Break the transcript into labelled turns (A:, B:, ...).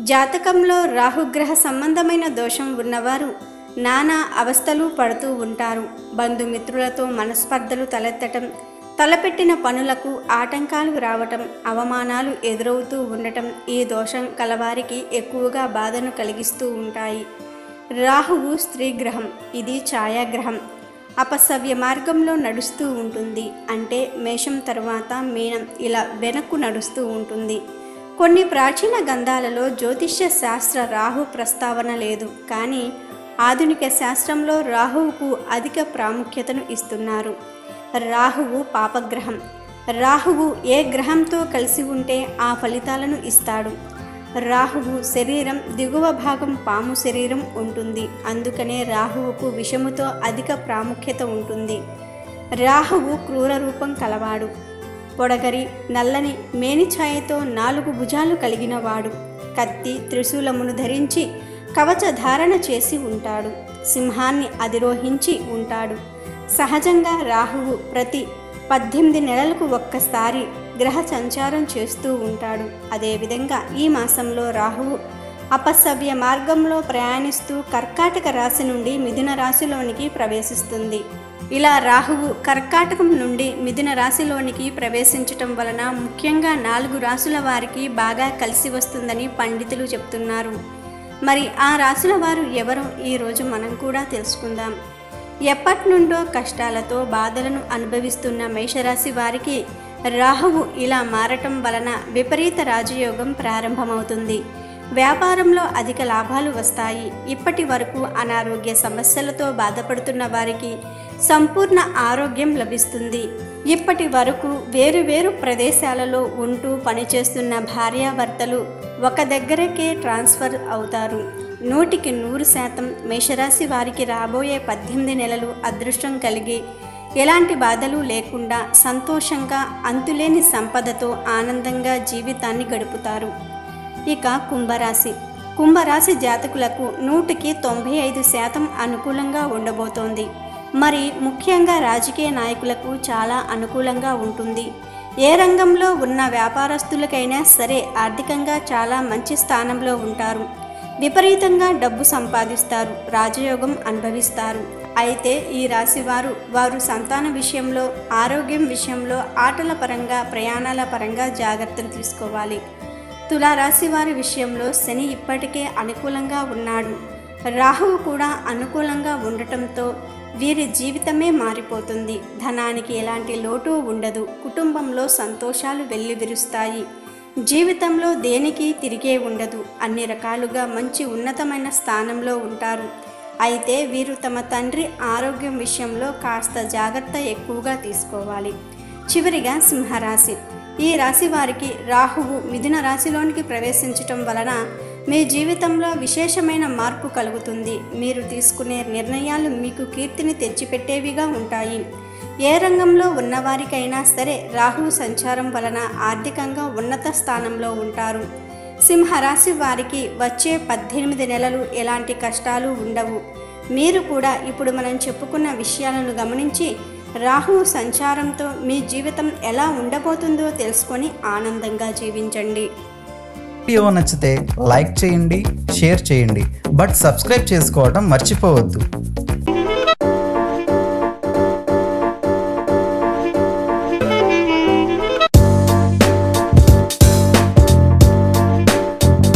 A: జాతకంలో రాహుగ్రహ సంబంధమైన దోషం ఉన్నవారు నానా అవస్థలు పడుతూ ఉంటారు బంధుమిత్రులతో మనస్పర్ధలు తలెత్తటం తలపెట్టిన పనులకు ఆటంకాలు రావటం అవమానాలు ఎదురవుతూ ఉండటం ఈ దోషం కలవారికి ఎక్కువగా బాధను కలిగిస్తూ ఉంటాయి రాహువు స్త్రీ గ్రహం ఇది ఛాయాగ్రహం అపసవ్య మార్గంలో నడుస్తూ ఉంటుంది అంటే మేషం తర్వాత మీనం ఇలా వెనక్కు నడుస్తూ ఉంటుంది కొన్ని ప్రాచీన గ్రంథాలలో జ్యోతిష్య శాస్త్ర రాహు ప్రస్తావన లేదు కానీ ఆధునిక శాస్త్రంలో రాహువుకు అధిక ప్రాముఖ్యతను ఇస్తున్నారు రాహువు పాపగ్రహం రాహువు ఏ గ్రహంతో కలిసి ఉంటే ఆ ఫలితాలను ఇస్తాడు రాహువు శరీరం దిగువ భాగం పాము శరీరం ఉంటుంది అందుకనే రాహువుకు విషముతో అధిక ప్రాముఖ్యత ఉంటుంది రాహువు క్రూర రూపం కలవాడు పొడగరి నల్లని మేనిఛాయతో నాలుగు భుజాలు కలిగినవాడు కత్తి త్రిశూలమును ధరించి కవచ ధారణ చేసి ఉంటాడు సింహాన్ని అధిరోహించి ఉంటాడు సహజంగా రాహువు ప్రతి పద్దెనిమిది నెలలకు ఒక్కసారి గ్రహ సంచారం చేస్తూ ఉంటాడు అదేవిధంగా ఈ మాసంలో రాహువు అపసవ్య మార్గంలో ప్రయాణిస్తూ కర్కాటక రాశి నుండి మిథున రాశిలోనికి ప్రవేశిస్తుంది ఇలా రాహువు కర్కాటకం నుండి మిథున రాశిలోనికి ప్రవేశించటం వలన ముఖ్యంగా నాలుగు రాశుల వారికి బాగా కలిసి వస్తుందని పండితులు చెప్తున్నారు మరి ఆ రాశుల వారు ఎవరో ఈరోజు మనం కూడా తెలుసుకుందాం ఎప్పటి నుండో కష్టాలతో బాధలను అనుభవిస్తున్న మేషరాశి వారికి రాహువు ఇలా మారటం వలన విపరీత రాజయోగం ప్రారంభమవుతుంది వ్యాపారంలో అధిక లాభాలు వస్తాయి ఇప్పటి వరకు అనారోగ్య సమస్యలతో బాధపడుతున్న వారికి సంపూర్ణ ఆరోగ్యం లభిస్తుంది ఇప్పటి వరకు వేరు వేరు ప్రదేశాలలో ఉంటూ పనిచేస్తున్న భార్యాభర్తలు ఒక దగ్గరకే ట్రాన్స్ఫర్ అవుతారు నూటికి నూరు శాతం మేషరాశి వారికి రాబోయే పద్దెనిమిది నెలలు అదృష్టం కలిగి ఎలాంటి బాధలు లేకుండా సంతోషంగా అంతులేని సంపదతో ఆనందంగా జీవితాన్ని గడుపుతారు ఇక కుంభరాశి కుంభరాశి జాతకులకు నూటికి తొంభై ఐదు శాతం అనుకూలంగా ఉండబోతోంది మరి ముఖ్యంగా రాజకీయ నాయకులకు చాలా అనుకూలంగా ఉంటుంది ఏ రంగంలో ఉన్న వ్యాపారస్తులకైనా సరే ఆర్థికంగా చాలా మంచి స్థానంలో ఉంటారు విపరీతంగా డబ్బు సంపాదిస్తారు రాజయోగం అనుభవిస్తారు అయితే ఈ రాశి వారు వారు సంతాన విషయంలో ఆరోగ్యం విషయంలో ఆటల పరంగా ప్రయాణాల పరంగా జాగ్రత్తలు తీసుకోవాలి తులారాశి వారి విషయంలో శని ఇప్పటికే అనుకూలంగా ఉన్నాడు రాహువు కూడా అనుకూలంగా ఉండటంతో వీరి జీవితమే మారిపోతుంది ధనానికి ఎలాంటి లోటు ఉండదు కుటుంబంలో సంతోషాలు వెల్లివిరుస్తాయి జీవితంలో దేనికి తిరిగే ఉండదు అన్ని రకాలుగా మంచి ఉన్నతమైన స్థానంలో ఉంటారు అయితే వీరు తమ తండ్రి ఆరోగ్యం విషయంలో కాస్త జాగ్రత్త ఎక్కువగా తీసుకోవాలి చివరిగా సింహరాశి ఈ రాశి వారికి రాహువు మిథున రాశిలోనికి ప్రవేశించటం వలన మీ జీవితంలో విశేషమైన మార్పు కలుగుతుంది మీరు తీసుకునే నిర్ణయాలు మీకు కీర్తిని తెచ్చిపెట్టేవిగా ఉంటాయి ఏ రంగంలో ఉన్నవారికైనా సరే రాహువు సంచారం వలన ఆర్థికంగా ఉన్నత స్థానంలో ఉంటారు సింహరాశి వారికి వచ్చే పద్దెనిమిది నెలలు ఎలాంటి కష్టాలు ఉండవు మీరు కూడా ఇప్పుడు మనం చెప్పుకున్న విషయాలను గమనించి రాహు సంచారంతో మీ జీవితం ఎలా ఉండబోతుందో తెలుసుకొని ఆనందంగా జీవించండి
B: వీడియో నచ్చితే లైక్ చేయండి షేర్ చేయండి బట్ సబ్స్క్రైబ్ చేసుకోవడం మర్చిపోవద్దు